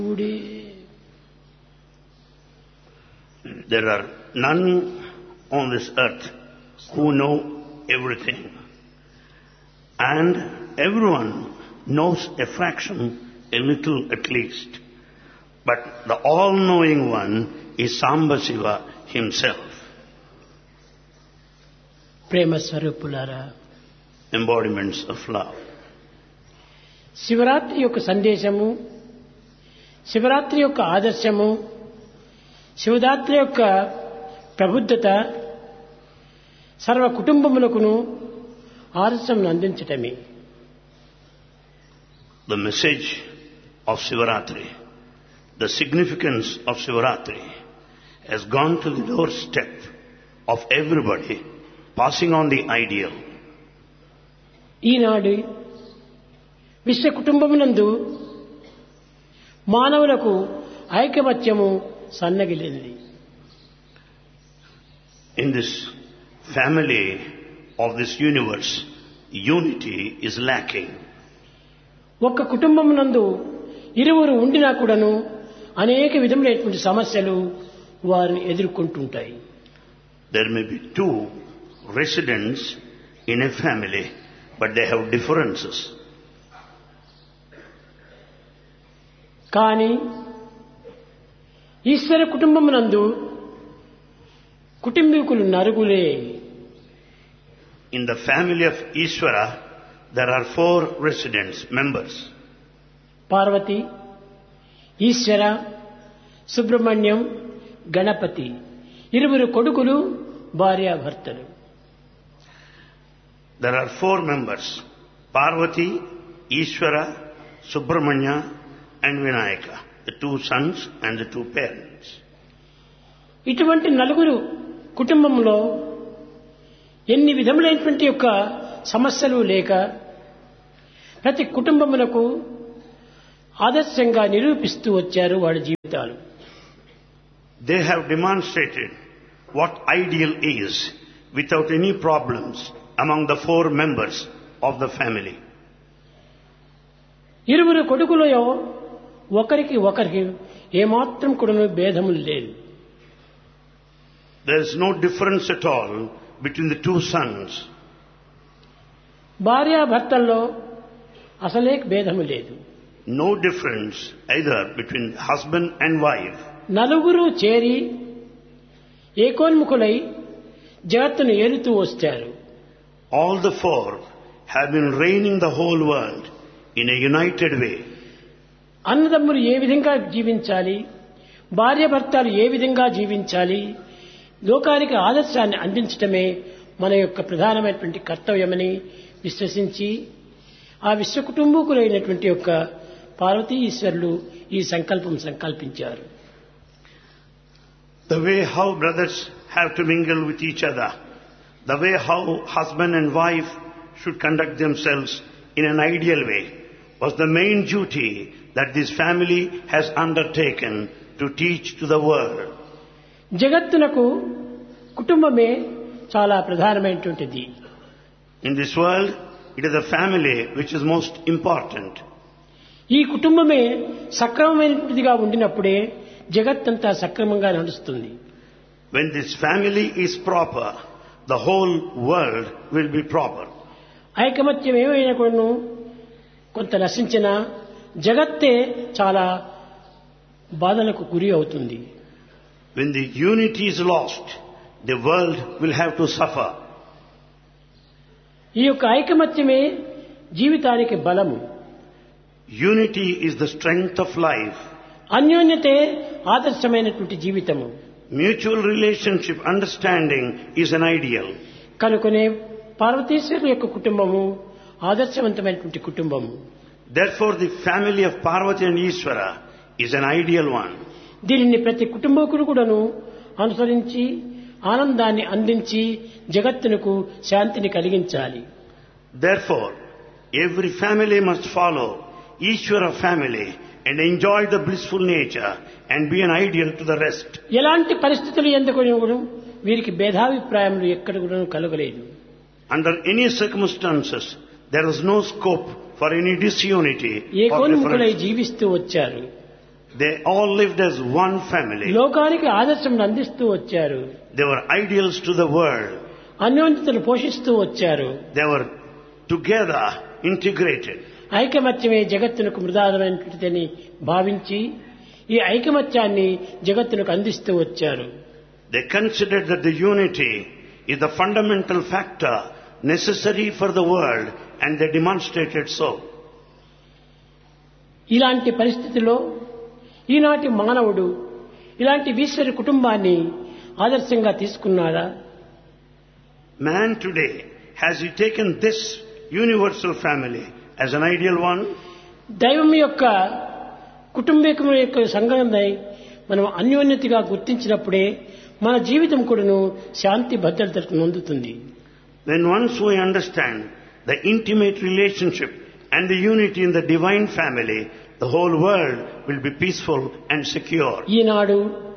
శివుడే There are none on this earth who know everything. And everyone knows a fraction, a little at least. But the all-knowing one is Samba Shiva himself, ప్రేమ స్వరూపులారా embodiments of love. Shivaratri యొక్క సందేశము శివరాత్రి యొక్క ఆదర్శము శివరాత్రి యొక్క ప్రబుద్ధత సర్వ కుటుంబములకును ఆదర్శం అందించటమే The message of Sivaratri, the significance of Sivaratri has gone to the doorstep of everybody, passing on the ideal. ఈనాడు విశ్వ కుటుంబమునందు మానవులకు ఐకమత్యము సన్నగిలింది In this family of this universe, unity is lacking. ఒక్క కుటుంబమునందు ఇరువురు ఉండినా కూడాను అనేక విధములైనటువంటి సమస్యలు వారిని ఎదుర్కొంటుంటాయి There may be two residents in a family, but they have differences. కానీ ఈశ్వర కుటుంబమునందు కుటుంబీకులు నరుగులే In the family of Ishvara, there are four residents, members. Parvati ఈశ్వర సుబ్రహ్మణ్యం గణపతి ఇరువురు కొడుకులు భార్యాభర్తలు There are four members Parvati, Ishvara, Subramanya, and Vinayaka, the two sons and the two parents. ఇటువంటి నలుగురు కుటుంబంలో ఎన్ని విధములైనటువంటి యొక్క సమస్యలు లేక ప్రతి కుటుంబములకు ఆదర్శంగా నిరూపిస్తూ వచ్చారు వాళ్ళ జీవితాలు They have demonstrated what ideal is without any problems among the four members of the family. ఇరువురు కొడుకులలో ఒకరికి ఒకరికి ఏమాత్రం కూడా భేదములు లేదు There is no difference at all between the two sons. భార్యాభర్తల్లో అసలే భేదము లేదు No difference either between husband and wife. నలుగురు చేరి ఏకోన్ముఖులై జగత్తును ఏలుతూ వచ్చారు All the four have been reigning the whole world in a united way. అన్నదమ్ములు ఏ విధంగా జీవించాలి భార్యాభర్తలు ఏ విధంగా జీవించాలి లోకానికి ఆదర్శాన్ని అందించటమే మన యొక్క ప్రధానమైనటువంటి కర్తవ్యమని విశ్వసించి ఆ విశ్వ కుటుంబకులైనటువంటి యొక్క పార్వతీ ఈశ్వరులు ఈ సంకల్పం సంకల్పించారు The way how brothers have to mingle with each other, the way how husband and wife should conduct themselves in an ideal way was the main duty that this family has undertaken to teach to the world. జగత్తునకు కుటుంబమే చాలా ప్రధానమైనటువంటిది In this world, it is the family which is most important. ఈ కుటుంబమే సక్రమమైనటువంటిదిగా ఉండినప్పుడే జగత్తంతా సక్రమంగా నడుస్తుంది When this family is proper, the whole world will be proper. ఐకమత్యం ఏమైనా కూడాను కొంత నశించిన జగత్తే చాలా బాధలకు గురి అవుతుంది When the unity is lost, the world will have to suffer. ఈ యొక్క ఐకమత్యమే జీవితానికి బలము Unity is the strength of life. అన్యోన్యతే ఆదర్శమైనటువంటి జీవితము Mutual relationship, understanding is an ideal. కనుకనే పార్వతీశ్వరుల యొక్క కుటుంబము ఆదర్శవంతమైనటువంటి కుటుంబము Therefore, the family of Parvati and Ishvara is an ideal one. దీనిని ప్రతి కుటుంబకుడు కూడాను అనుసరించి ఆనందాన్ని అందించి జగత్తునకు శాంతిని కలిగించాలి Therefore, every family must follow Ishvara family and enjoy the blissful nature and be an ideal to the rest. ఎలాంటి పరిస్థితులు ఎందుకు కూడా వీరికి భేదాభిప్రాయములు ఎక్కడ కూడా కలగలేదు Under any circumstances, there is no scope for any disunity or ఏకోన్ముఖులై difference. జీవిస్తూ వచ్చారు They all lived as one family. లోకానికి ఆదర్శం అందిస్తూ వచ్చారు They were ideals to the world. అన్యోన్యతను పోషిస్తూ వచ్చారు They were together integrated. ఐకమత్యమే జగత్తునకు మృదాదమైనటువంటిదని భావించి ఈ ఐకమత్యాన్ని జగత్తునకు అందిస్తూ వచ్చారు They considered that the unity is the fundamental factor necessary for the world and they demonstrated so. ఇలాంటి పరిస్థితిలో ఈనాటి మానవుడు ఇలాంటి ఈశ్వరి కుటుంబాన్ని ఆదర్శంగా తీసుకున్నారా Man today, has he taken this universal family as an ideal one? దైవం యొక్క కుటుంబీకం యొక్క సంఘంపై మనం అన్యోన్యతగా గుర్తించినప్పుడే మన జీవితం కూడాను శాంతి భద్రతలకు నొందుతుంది Then once we understand the intimate relationship and the unity in the divine family, the whole world will be peaceful and secure. ఈనాడు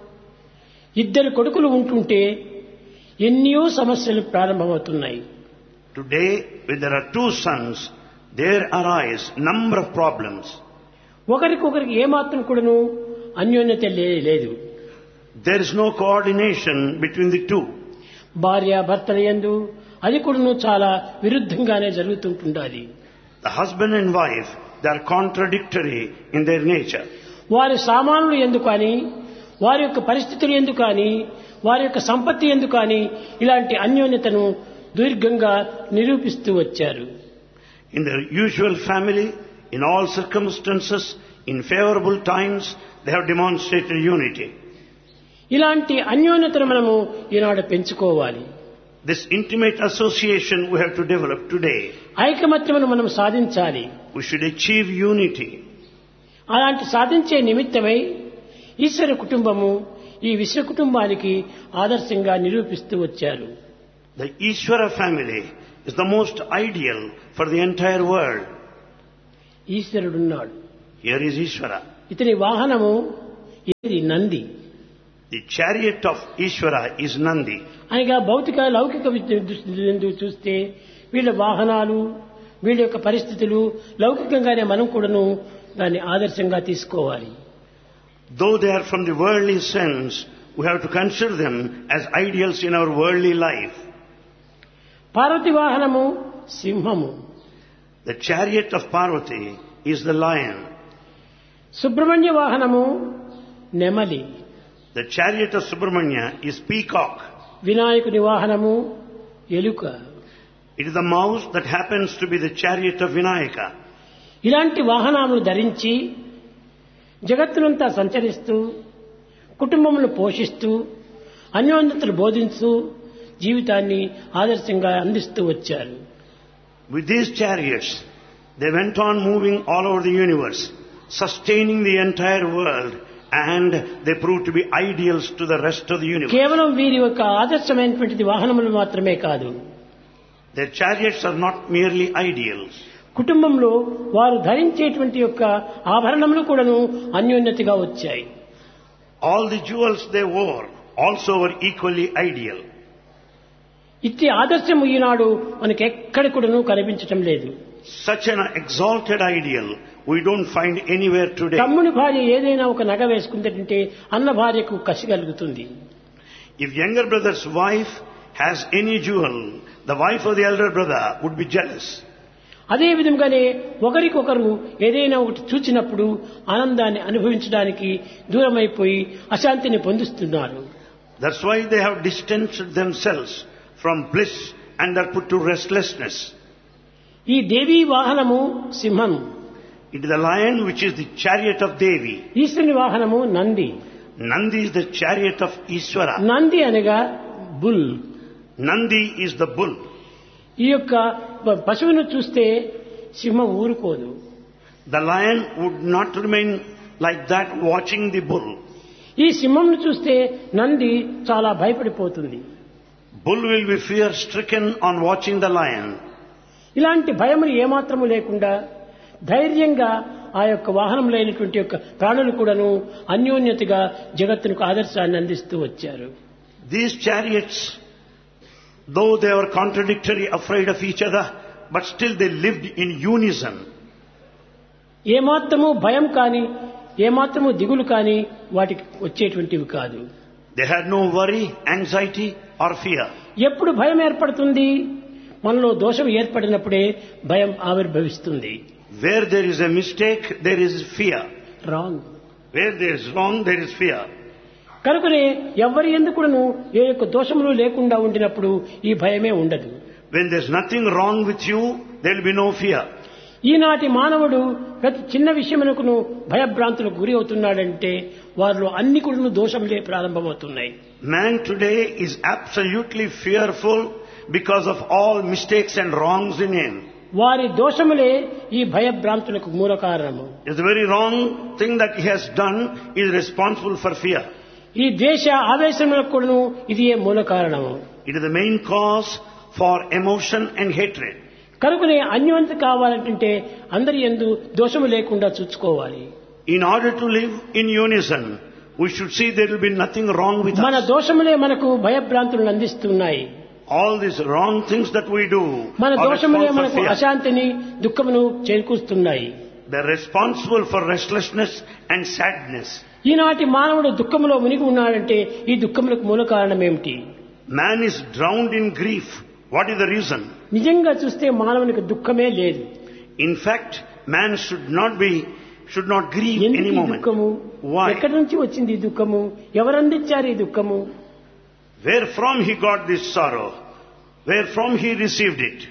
ఇద్దరు కొడుకులు ఉంటుంటే ఎన్నో సమస్యలు ప్రారంభమవుతున్నాయి Today, when there are two sons, there arise number of problems. ఒకరికొకరికి ఏమాత్రం కూడాను అన్యోన్యత లే- లేదు There is no coordination between the two. భార్య భర్తల యందు అది కూడాను చాలా విరుద్ధంగానే జరుగుతుంటుండాలి The husband and wife, they are contradictory in their nature. వారి సామానులు ఎందుకు కానీ వారి యొక్క పరిస్థితులు ఎందుకు కానీ వారి యొక్క సంపత్తి ఎందుకు కానీ ఇలాంటి అన్యోన్యతను దీర్ఘంగా నిరూపిస్తూ వచ్చారు In their usual family, in all circumstances, in favorable times, they have demonstrated unity. ఇలాంటి అన్యోన్యతను మనము ఈనాడు పెంచుకోవాలి This intimate association we have to develop today. ఐకమత్యమును మనం సాధించాలి We should achieve unity. అలాంటి సాధించే నిమిత్తమై ఈశ్వర కుటుంబము ఈ విశ్వ కుటుంబానికి ఆదర్శంగా నిరూపిస్తూ వచ్చారు The Ishvara family is the most ideal for the entire world. ఈశ్వరుడున్నాడు Here is Ishvara. ఇతని వాహనము ఇది Nandi The chariot of Ishvara is Nandi. అనగా భౌతిక లౌకిక విద్య దృష్టి చూస్తే వీళ్ళ వాహనాలు వీళ్ళ యొక్క పరిస్థితులు లౌకికంగానే మనం కూడాను దాన్ని ఆదర్శంగా తీసుకోవాలి Though they are from the worldly sense, we have to consider them as ideals in our worldly life. Parvati వాహనము సింహము The chariot of Parvati is the lion. Subrahmanya వాహనము నెమలి The chariot of Subramanya is peacock. వినాయకుని వాహనము ఎలుక It is the mouse that happens to be the chariot of Vinayaka. ఇలాంటి వాహనాలను ధరించి జగత్తునంతా సంచరిస్తూ కుటుంబమును పోషిస్తూ అన్యోన్యతలు బోధిస్తూ జీవితాన్ని ఆదర్శంగా అందిస్తూ వచ్చారు With these chariots, they went on moving all over the universe, sustaining the entire world, and they proved to be ideals to the rest of the universe. కేవలం వీరి యొక్క ఆదర్శమైనటువంటిది వాహనములు మాత్రమే కాదు Their chariots are not merely ideals. కుటుంబంలో వారు ధరించేటువంటి యొక్క ఆభరణములు కూడాను అన్యోన్యతగా వచ్చాయి All the jewels they wore also were equally ideal. ఇట్టి ఆదర్శము ఈనాడు మనకి ఎక్కడ కూడాను కనిపించటం లేదు Such an exalted ideal we don't find anywhere today. తమ్ముని భార్య ఏదైనా ఒక నగ వేసుకుందంటే అన్న భార్యకు కసి కలుగుతుంది If younger brother's wife has any jewel, the wife of the elder brother would be jealous. అదే విధంగానే ఒకరికొకరు ఏదైనా ఒకటి చూచినప్పుడు ఆనందాన్ని అనుభవించడానికి దూరమైపోయి అశాంతిని పొందుతున్నారు That's why they have distanced themselves from bliss and are put to restlessness. ఈ దేవీ వాహనము సింహం It is the lion which is the chariot of Devi. ఈశ్వరుని వాహనము Nandi Nandi is the chariot of Ishvara. Nandi అనగా bull Nandi is the bull. ఈ యొక్క ప- పశువును చూస్తే సింహం ఊరుకోదు The lion would not remain like that watching the bull. ఈ సింహంను చూస్తే నంది చాలా భయపడిపోతుంది Bull will be fear stricken on watching the lion. ఇలాంటి భయములు ఏమాత్రము లేకుండా ధైర్యంగా ఆ యొక్క వాహనములైనటువంటి యొక్క ప్రాణులు కూడాను అన్యోన్యతగా జగత్తునకు ఆదర్శాన్ని అందిస్తూ వచ్చారు These chariots, though they were contradictory, afraid of each other, but still they lived in unison. ఏమాత్రము భయం కాని ఏమాత్రము దిగులు కానీ వాటికి వచ్చేటువంటివి కాదు They had no worry, anxiety or fear. ఎప్పుడు భయం ఏర్పడుతుంది మనలో దోషం ఏర్పడినప్పుడే భయం ఆవిర్భవిస్తుంది Where there is a mistake, there is fear. Wrong Where there is wrong, there is fear. కనుకనే ఎవరి ఎందుకును ఏ యొక్క దోషములు లేకుండా ఉండినప్పుడు ఈ భయమే ఉండదు When there's nothing wrong with you, there will be no fear. ఈనాటి మానవుడు ప్రతి చిన్న విషయమునకును భయభ్రాంతులకు గురి అవుతున్నాడంటే వారిలో అన్ని కూడా దోషములే ప్రారంభమవుతున్నాయి Man today is absolutely fearful because of all mistakes and wrongs in him. వారి దోషములే ఈ భయభ్రాంతులకు మూల కారణము It's a very wrong thing that he has done is responsible for fear. ఈ ద్వేష ఆవేశములకు కూడాను ఇది ఏ మూల కారణము It is the main cause for emotion and hatred. కనుకనే అన్యవంత కావాలంటే అందరి ఎందు దోషము లేకుండా చూసుకోవాలి In order to live in unison, we should see there will be nothing wrong with మన us. దోషములే మనకు భయభ్రాంతులను అందిస్తున్నాయి All these wrong things that we do మన are దోషములే responsible for మనకు fear. అశాంతిని దుఃఖమును చేకూరుస్తున్నాయి They're responsible for restlessness and sadness. ఈనాటి మానవుడు దుఃఖములో మునిగి ఉన్నాడంటే ఈ దుఃఖములకు మూల కారణం ఏమిటి Man is drowned in grief. What is the reason? నిజంగా చూస్తే మానవునికి దుఃఖమే లేదు In fact, man should not be, should not grieve ఎందుకు any ఈ moment. దుఃఖము Why? ఎక్కడి నుంచి వచ్చింది ఈ దుఃఖము ఎవరందించారు ఈ దుఃఖము Where from he got this sorrow? Where from he received it?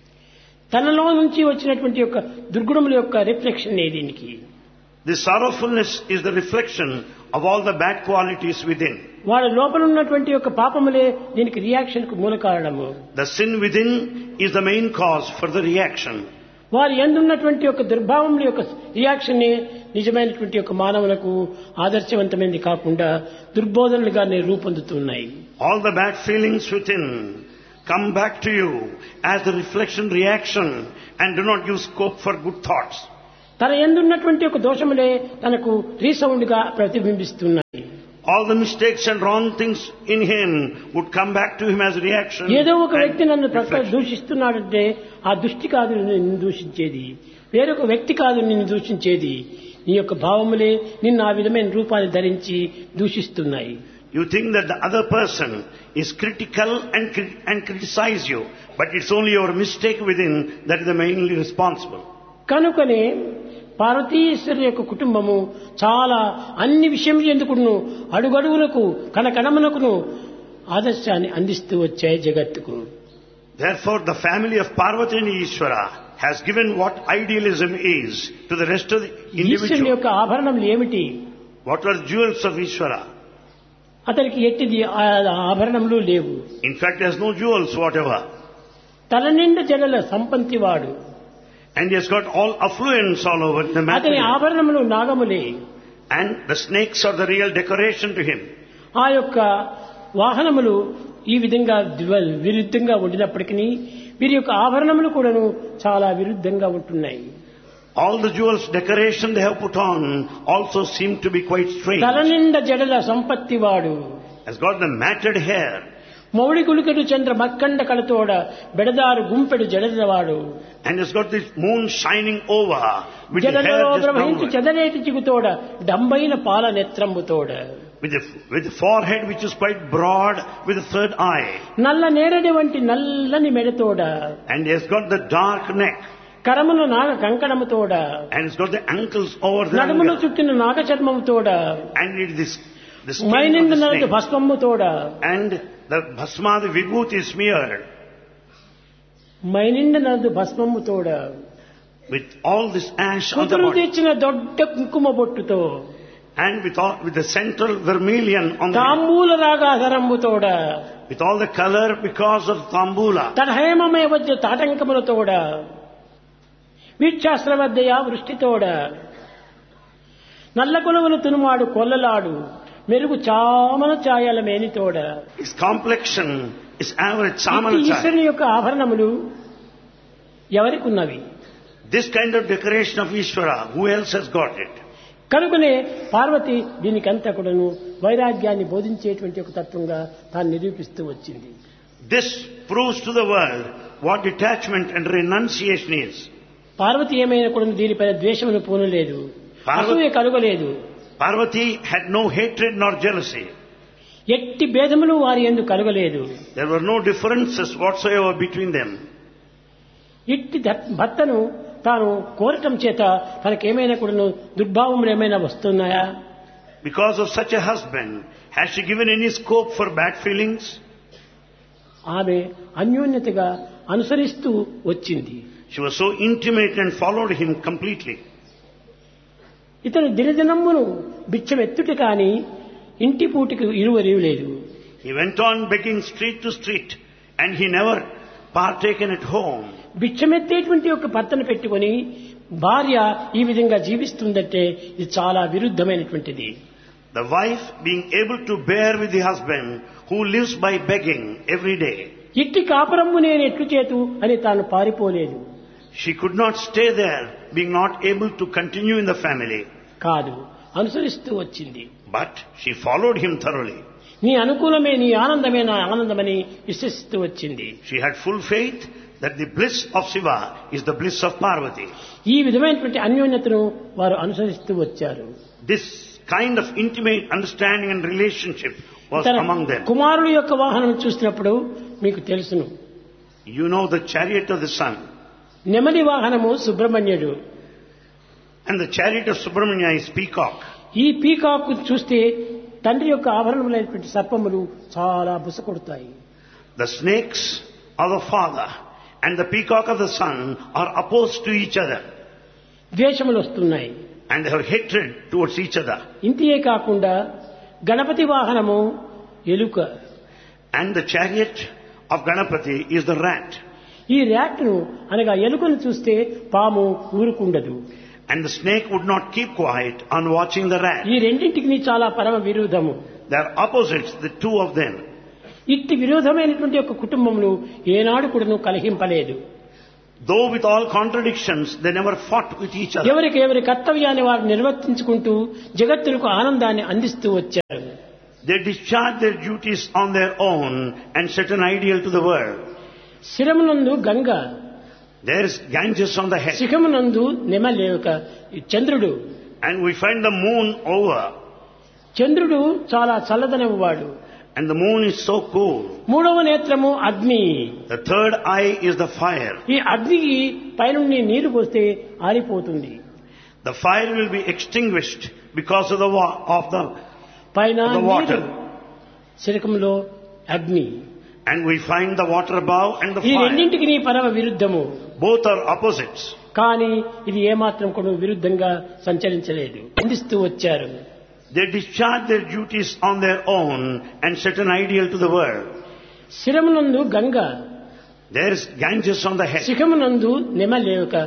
తనలో నుంచి వచ్చినటువంటి యొక్క దుర్గుణముల యొక్క రిఫ్లెక్షన్ దీనికి This sorrowfulness is the reflection of all the bad qualities within. వాడి లోపల ఉన్నటువంటి యొక్క పాపములే దీనికి రియాక్షన్ కు మూల కారణము The sin within is the main cause for the reaction. వారి ఎందున్నటువంటి యొక్క దుర్భావముల యొక్క రియాక్షన్ నిజమైనటువంటి యొక్క మానవులకు ఆదర్శవంతమైనది కాకుండా దుర్బోధనలుగానే రూపొందుతున్నాయి All the bad feelings within come back to you as the reflection reaction and do not give scope for good thoughts. తన ఎందున్నటువంటి ఒక దోషములే తనకు రీసౌండ్ గా ప్రతిబింబిస్తున్నాయి All the mistakes and wrong things in him would come back to him as reaction. ఏదో ఒక వ్యక్తి and నన్ను ప్రక్క reflection. దూషిస్తున్నాడంటే ఆ దృష్టి కాదు నిన్ను దూషించేది వేరొక వ్యక్తి కాదు నిన్ను దూషించేది నీ యొక్క భావములే నిన్ను ఆ విధమైన రూపాన్ని ధరించి దూషిస్తున్నాయి You think that the other person is critical and, cri- and criticize you, but it's only your mistake within that is the mainly responsible. కనుకనే పార్వతీశ్వరు యొక్క కుటుంబము చాలా అన్ని విషయములు ఎందుకును అడుగడుగులకు కణకణమునకును ఆదర్శాన్ని అందిస్తూ వచ్చాయి జగత్తుకు Therefore, the family of Parvati and Ishvara has given what idealism is to the rest of the ఈశ్వరుని individual. యొక్క ఆభరణములు ఏమిటి What were the jewels of Ishvara? అతనికి ఎట్టిది ఆ ఆభరణములు లేవు In fact, there's no jewels whatever. తల నిండా జడల సంపంతివాడు And he has got all affluence all over the అతని material. ఆభరణములు నాగములే And the snakes are the real decoration to him. ఆ యొక్క వాహనములు ఈ విధంగా ద్వ- విరుద్ధంగా ఉండినప్పటికీ వీరి యొక్క ఆభరణములు కూడాను చాలా విరుద్ధంగా ఉంటున్నాయి All the jewels decoration they have put on also seem to be quite strange. తల నిండా జడల సంపత్తివాడు Has got the matted hair మౌడి గులికెడు Chandra మక్కండ కళతోడ బెడదారు గుంపెడు జడలవాడు and has got this moon shining over with the hair జడలలో just ప్రవహించి downward. చెదరేటి చిగుతోడ డంబైన పాల నెత్రంబుతోడ With the, with the forehead which is quite broad with the third eye. నల్ల నేరడి వంటి నల్లని మెడతోడ And he has got the dark neck. కరమును Naga కంకణముతోడ And he's got the ankles over the నడుమును ankle. చుట్టిన నాగ చర్మముతోడ And it is this, the skin of మైనింద the నరదు snake. భస్మముతోడ And the bhasma, the vibhuti is smeared మైనిండ నరదు భస్మముతోడ with all this ash on the కుదురు body. తెచ్చిన దొడ్డ కుంకుమ బొట్టుతో And with all, with the central vermilion on the తాంబూల రాగాధరంబుతోడ with all the color because of Tambula. తన హేమమయ వద్ద తాటంకములతోడ వీక్షాస్త్ర వద్దయ వృష్టితోడ నల్ల కొలువులు తునుమాడు కొల్లలాడు మెరుగు చామన ఛాయల మేనితోడ His complexion is average ఇట్టి samana chai. ఈశ్వరుని యొక్క ఆభరణములు ఎవరికి ఉన్నవి This kind of decoration of Ishvara, who else has got it? కనుకనే పార్వతి దీనికంతా కూడాను వైరాగ్యాన్ని బోధించేటువంటి ఒక తత్వంగా తాను నిరూపిస్తూ వచ్చింది This proves to the world what detachment and renunciation is. Parvati ఏమైనా కూడా దీనిపైన ద్వేషమును పూనలేదు Parvati- అసూయ కలుగలేదు Parvati had no hatred nor jealousy. ఎట్టి భేదములు వారి ఎందు కలుగలేదు There were no differences whatsoever between them. ఇట్టి దత్- భర్తను తాను కోరటం చేత తనకేమైనా కూడా దుర్భావములు ఏమైనా వస్తున్నాయా Because of such a husband, has she given any scope for bad feelings? ఆమె అన్యోన్యతగా అనుసరిస్తూ వచ్చింది She was so intimate and followed him completely. ఇతను దినదినమ్మును బిచ్చమెత్తుట కాని ఇంటి పూటికి ఇరువరివు లేదు He went on begging street to street and he never partaken at home. భిక్షమెత్తేటువంటి ఒక భర్తను పెట్టుకొని భార్య ఈ విధంగా జీవిస్తుందంటే ఇది చాలా విరుద్ధమైనటువంటిది The wife being able to bear with the husband who lives by begging every day. ఇట్టి కాపురమ్ము నేను ఎట్లు చేతు అని తాను పారిపోలేదు She could not stay there being not able to continue in the family. కాదు అనుసరిస్తూ వచ్చింది But she followed him thoroughly. నీ అనుకూలమే నీ ఆనందమే నా ఆనందమని విశ్వసిస్తూ వచ్చింది She had full faith that the bliss of Shiva is the bliss of Parvati. ఈ విధమైనటువంటి అన్యోన్యతను వారు అనుసరిస్తూ వచ్చారు This kind of intimate understanding and relationship was తన among them. కుమారుడు యొక్క వాహనం చూసినప్పుడు మీకు తెలుసును You know the chariot of the sun నెమలి వాహనము సుబ్రహ్మణ్యుడు and the chariot of Subramanya is peacock. ఈ పీకాకు చూస్తే తండ్రి యొక్క ఆభరణములైనటువంటి సర్పములు చాలా బుసకొడతాయి The snakes of the father and the peacock of the sun are opposed to each other ద్వేషములు వస్తున్నాయి and they have hatred towards each other. ఇంతియే కాకుండా గణపతి వాహనము ఎలుక And the chariot of Ganapati is the rat. ఈ ర్యాట్ను అనగా ఎలుకను చూస్తే పాము ఊరుకుండదు And the snake would not keep quiet on watching the rat. ఈ రెండింటికి చాలా పరమ విరోధము They are opposites, the two of them. ఇట్టి విరోధమైనటువంటి ఒక కుటుంబములు ఏనాడు కూడాను కలహింపలేదు Though with all contradictions, they never fought with each other. ఎవరికి ఎవరి కర్తవ్యాన్ని వారు నిర్వర్తించుకుంటూ జగత్తులకు ఆనందాన్ని అందిస్తూ వచ్చారు They discharge their duties on their own and set an ideal to the world. శిరమునందు Ganga There is Ganges on the head. శిఖమునందు నెమలి ఒక చంద్రుడు And we find the moon over. చంద్రుడు చాలా చల్లదనము వాడు And the moon is so cool. మూడవ నేత్రము అగ్ని The third eye is the fire. ఈ అగ్నికి పైనుండి నీరు పోస్తే ఆరిపోతుంది The fire will be extinguished because of the, wa- of the పైన Of the water. నీరు శిరకంలో అగ్ని and we find the water above and the ఈ fire. రెండింటికి నీ పరమ విరుద్ధము Both are opposites. కానీ ఇది ఏమాత్రం కూడా విరుద్ధంగా సంచరించలేదు అందిస్తూ వచ్చారు They discharge their duties on their own and set an ideal to the world. శిరమునందు Ganga There is Ganges on the head. శిఖమునందు నెమలి ఒక